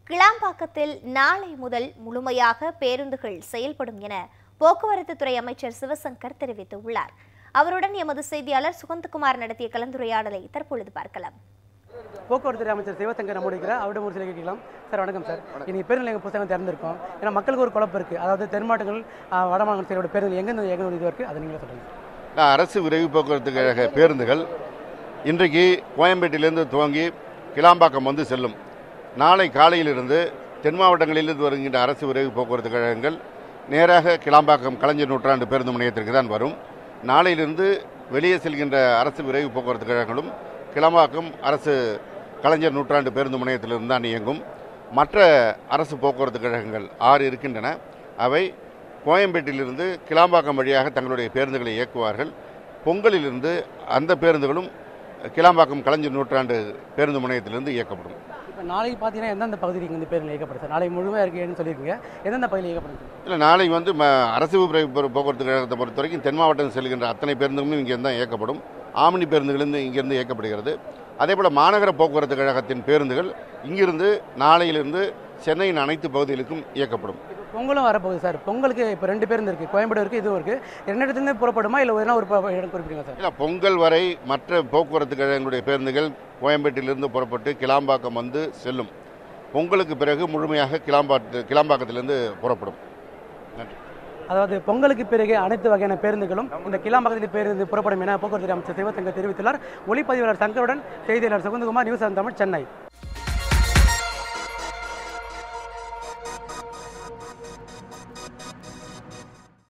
கிளாம்பாக்கத்தில் நாளை முதல் முழுமையாக பேருந்துகள் செயல்படும் என போக்குவரத்து துறை அமைச்சர் சிவசங்கர் தெரிவித்துள்ளார் அவருடன் எமது செய்தியாளர் சுகந்தகுமார் நடத்திய கலந்துரையாடலை தற்பொழுது பார்க்கலாம் போக்குவரத்து துறை அமைச்சர் சிவசங்கர் நம்மோடு இருக்கிறார் அவரிடம் ஒரு சில கேட்கலாம் சார் வணக்கம் சார் இன்னைக்கு பேருந்து எங்கள் புத்தகம் திறந்திருக்கோம் ஏன்னா மக்களுக்கு ஒரு குழப்பம் இருக்குது அதாவது தென் மாவட்டங்கள் ஆ, வட மாநிலத்தோட பேருந்து எங்கேருந்து எங்கே இது இருக்குது அதை நீங்களே சொல்லுங்கள் அரசு விரைவு போக்குவரத்து கழக பேருந்துகள் இன்றைக்கு கோயம்பேட்டிலிருந்து துவங்கி கிளாம்பாக்கம் வந்து செல்லும் நாளை காலையிலிருந்து தென் மாவட்டங்களிலிருந்து வருகின்ற அரசு விரைவு போக்குவரத்து கழகங்கள் நேராக கிளாம்பாக்கம் கலைஞர் நூற்றாண்டு பேருந்து முனையத்திற்கு தான் வரும் நாளையிலிருந்து வெளியே செல்கின்ற அரசு விரைவு போக்குவரத்து கழகங்களும் கிளாம்பாக்கம் அரசு கலைஞர் நூற்றாண்டு பேருந்து முனையத்திலிருந்து தான் இயங்கும் மற்ற அரசு போக்குவரத்து கழகங்கள் ஆறு இருக்கின்றன அவை கோயம்பேட்டிலிருந்து கிளாம்பாக்கம் வழியாக தங்களுடைய பேருந்துகளை இயக்குவார்கள் பொங்கலிலிருந்து அந்த பேருந்துகளும் கிளாம்பாக்கம் கலைஞர் நூற்றாண்டு பேருந்து முனையத்திலிருந்து இயக்கப்படும் இப்போ நாளைக்கு பார்த்தீங்கன்னா எந்தெந்த பகுதிக்கு இந்த பேருந்து இயக்கப்படும் சார் நாளை முழுமையாக இருக்குன்னு சொல்லியிருக்கீங்க எந்தெந்த பகுதியில் இயக்கப்படும் சார் இல்லை நாளை வந்து ம- அரசு விரைவு போ- போக்குவரத்து கழகத்தை பொறுத்த வரைக்கும் தென் மாவட்டம் செல்கின்ற அத்தனை பேருந்துகளும் இங்கே தான் இயக்கப்படும் ஆம்னி பேருந்துகளிலிருந்து இங்கிருந்து இயக்கப்படுகிறது அதே போல் மாநகர போக்குவரத்து கழகத்தின் பேருந்துகள் இங்கிருந்து நாளையிலிருந்து சென்னையின் அனைத்து பகுதிகளுக்கும் இயக்கப்படும் இப்போ பொங்கலும் வரப்போகுது சார் பொங்கலுக்கு இப்போ ரெண்டு பேருந்து இருக்குது கோயம்பேடு இருக்குது இதுவும் இருக்குது ரெண்டு இடத்துலேருந்து புறப்படுமா இல்லை ஒரு ஒரு ப- இடம் குறிப்பிடுங்க சார் இல்லை பொங்கல் வரை மற்ற போக்குவரத்து கழகங்களுடைய பேருந்துகள் கோயம்பேட்டிலிருந்து புறப்பட்டு கிளாம்பாக்கம் வந்து செல்லும் பொங்கலுக்கு பிறகு முழுமையாக கிளாம்பாட்டு கிளாம்பாக்கத்திலிருந்து புறப்படும் நன்றி அதாவது பொங்கலுக்கு பிறகு அனைத்து வகையான பேருந்துகளும் இந்த கிளாம்பாக்கத்தில் பேருந்து புறப்படும் என போக்குவரத்து துறை அமைச்சர் சிவசங்கர் தெரிவித்துள்ளார் ஒளிப்பதிவாளர் சங்கருடன் செய்தியாளர் சுகந்தகுமார் நியூஸ் தமிழ் சென்னை